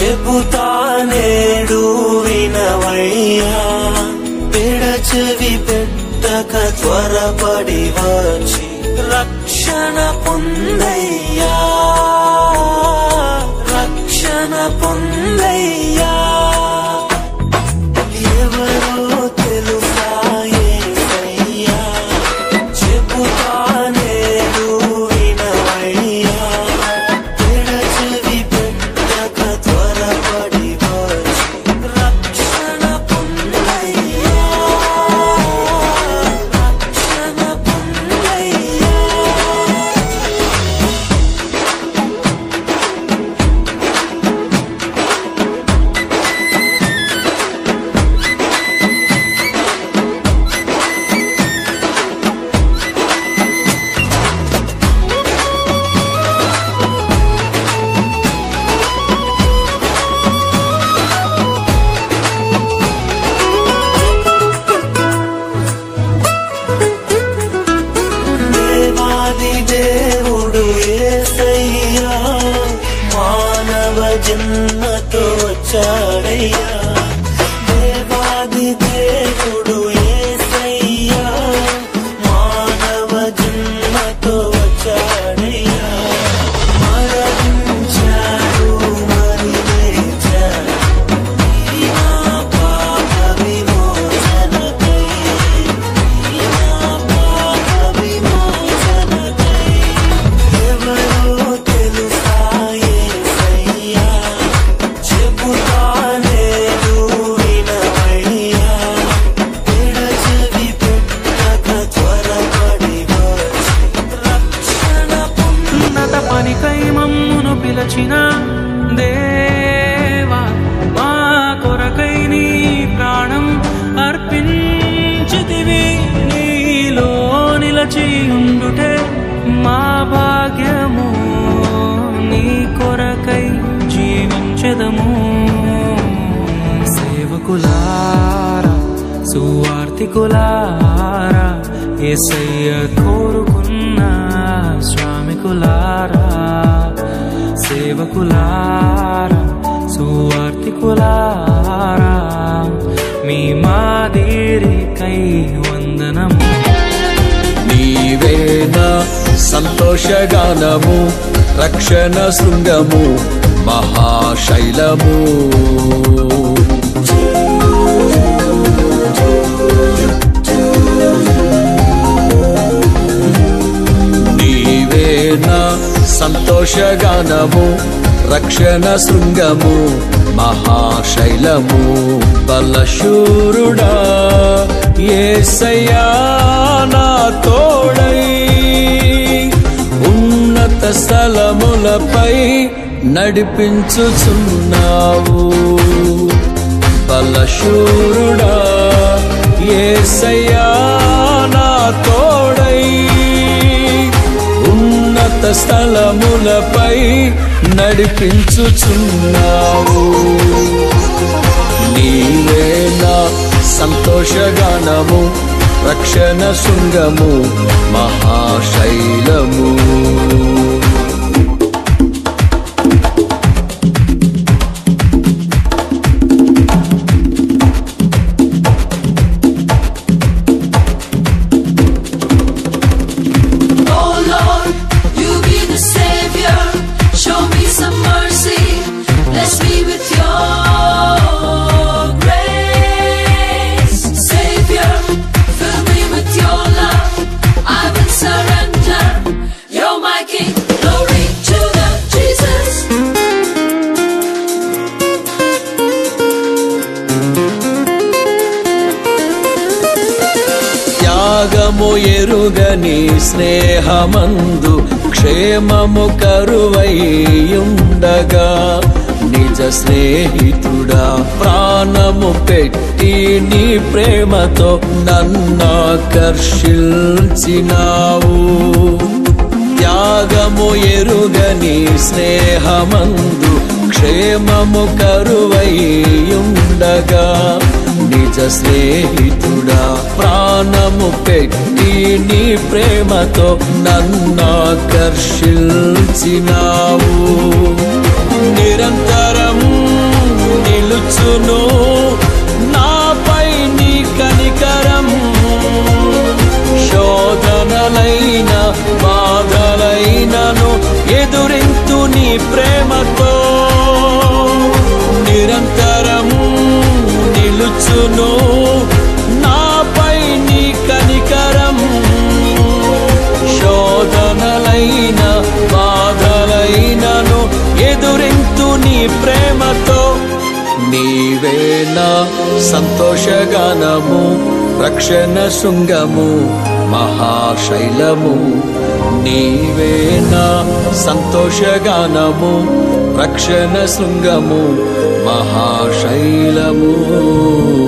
చెబుతా నేడు వినవయ్యా పెడచెవి పెట్టక త్వరపడి వచ్చి రక్షణ పొందయ్యా రక్షణ పొందయ్యా ఎవరో తెలుసా యేసయ్యా చెబుతా నేడు వినవయ్యా పెడచెవి పెట్టక త్వరపడి వచ్చి రక్షణ పొందయ్యా రక్షణ పొందయ్యా దేవాది దేవుడు ఏసయ్యా మానవ జన్మతో వచ్చాడయ్యా దేవాది దేవుడు ఏసయ్యా మానవ జన్మతో వచ్చాడయ్యా మరణించాడు మరి లేచాడు ఈ నా పాప విమోచనకై ఎవరో తెలుసా యేసయ్యా చెబుతా నేడు వినవయ్యా పెడచెవి పెట్టక త్వరపడి వచ్చి రక్షణ ఉన్నత పనికై మమ్మును పిలచిన దేవా మా కొరకై నీ ప్రాణం అర్పించితివి నీలో నిలచి ఉండుటే మా భాగ్యము నీ కొరకై జీవించదము సేవకులారా సువార్తికులారా ఏసయ్య కోరుకున్న శ్రామికులారా సేవకులారా సువార్తికులారా మీ మాదిరికై వందనము నీవేనా సంతోషగానము రక్షణ శృంగము మహాశైలము నీవేనా సంతోషగానము రక్షణ శృంగము మహాశైలము బలశూరుడా ఏసయ్యా నా తోడై ఉన్నత స్థలములపై నడిపించుచున్నావు బలశూరుడా ఏసయ్యా నా తోడై ఉన్నత స్థలములపై నడిపించుచున్నావు నీవే నా సంతోషగానము రక్షణ శృంగము మహాశైలము Oh Lord, you be the Savior. Show me some mercy. Bless me with your grace. Savior, fill me with your love. I will surrender. You're my King. Glory to the Jesus. త్యాగము ఎరుగని స్నేహమందు క్షేమము కరువైయుండగా నిజ స్నేహితుడా ప్రాణము పెట్టి నీ ప్రేమతో నన్నాకర్షించినావు త్యాగము ఎరుగని స్నేహమందు క్షేమము కరువైయుండగా నిజ స్నేహితుడా ప్రాణము పెట్టి నీ ప్రేమతో నన్నాకర్షించినావు నిరంతరం నిలుచును నాపై నీ కనికరం శోధనలైన బాధలైనను ఎదురింతు నీ ప్రేమతో నిరంతరం నిలుచును నాపై నీ కనికరం శోధనలైన బాధలైనను ఎదురింతు నీ ప్రేమతో నీవే నా సంతోషగానము రక్షణ శృంగము మహాశైలము నీవే నా సంతోషగానము రక్షణ శృంగము మహాశైలము